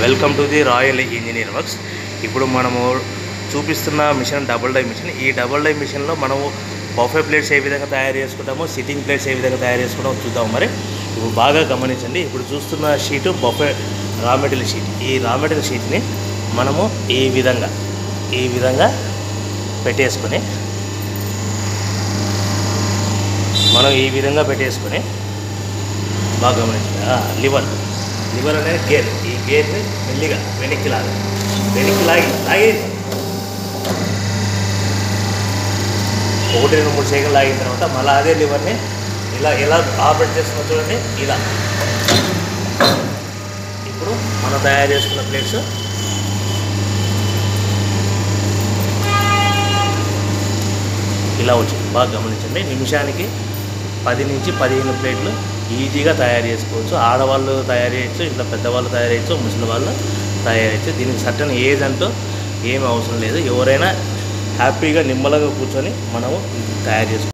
welcome to the royal engineer works ఇప్పుడు మనము చూపిస్తున్న మిషన్ డబుల్ డై మిషన్ ఈ డబుల్ డై మిషన్లో మనము బఫే ప్లేట్స్ ఏ విధంగా తయారు చేసుకుంటామో సిట్టింగ్ ప్లేట్స్ ఏ విధంగా తయారు చేసుకుంటామో చూద్దాం మరి ఇప్పుడు బాగా గమనించండి ఇప్పుడు చూస్తున్న షీటు బఫే రా మెటీరియల్ షీట్ ఈ రా మెటీరియల్ షీట్ని మనము ఈ విధంగా ఈ విధంగా పెట్టేసుకొని మనం ఈ విధంగా పెట్టేసుకొని బాగా గమనించండి ఆ, లివర్ లివర్ అనేది గేర్ ఈ గేర్ని మెల్లిగా వెనక్కి లాగా వెనక్కి లాగి లాగే ఒకటి రెండు మూడు సెకండ్ లాగిన తర్వాత మళ్ళీ అదే లివర్ని ఇలా ఎలా ఆపరేట్ చేస్తున్నా చూడండి ఇలా ఇప్పుడు మనం తయారు చేసుకున్న ప్లేట్స్ ఇలా వచ్చింది బాగా గమనించండి నిమిషానికి పది నుంచి పదిహేను ప్లేట్లు ఈజీగా తయారు చేసుకోవచ్చు ఆడవాళ్ళు తయారు చేయొచ్చు ఇంట్లో పెద్దవాళ్ళు తయారు చేయొచ్చు ముసలి వాళ్ళు తయారు చేయొచ్చు దీనికి సర్టన్ ఏజ్ అంటూ ఏమి అవసరం లేదు ఎవరైనా హ్యాపీగా నిమ్మలంగా కూర్చొని మనము ఇది తయారు చేసుకోవచ్చు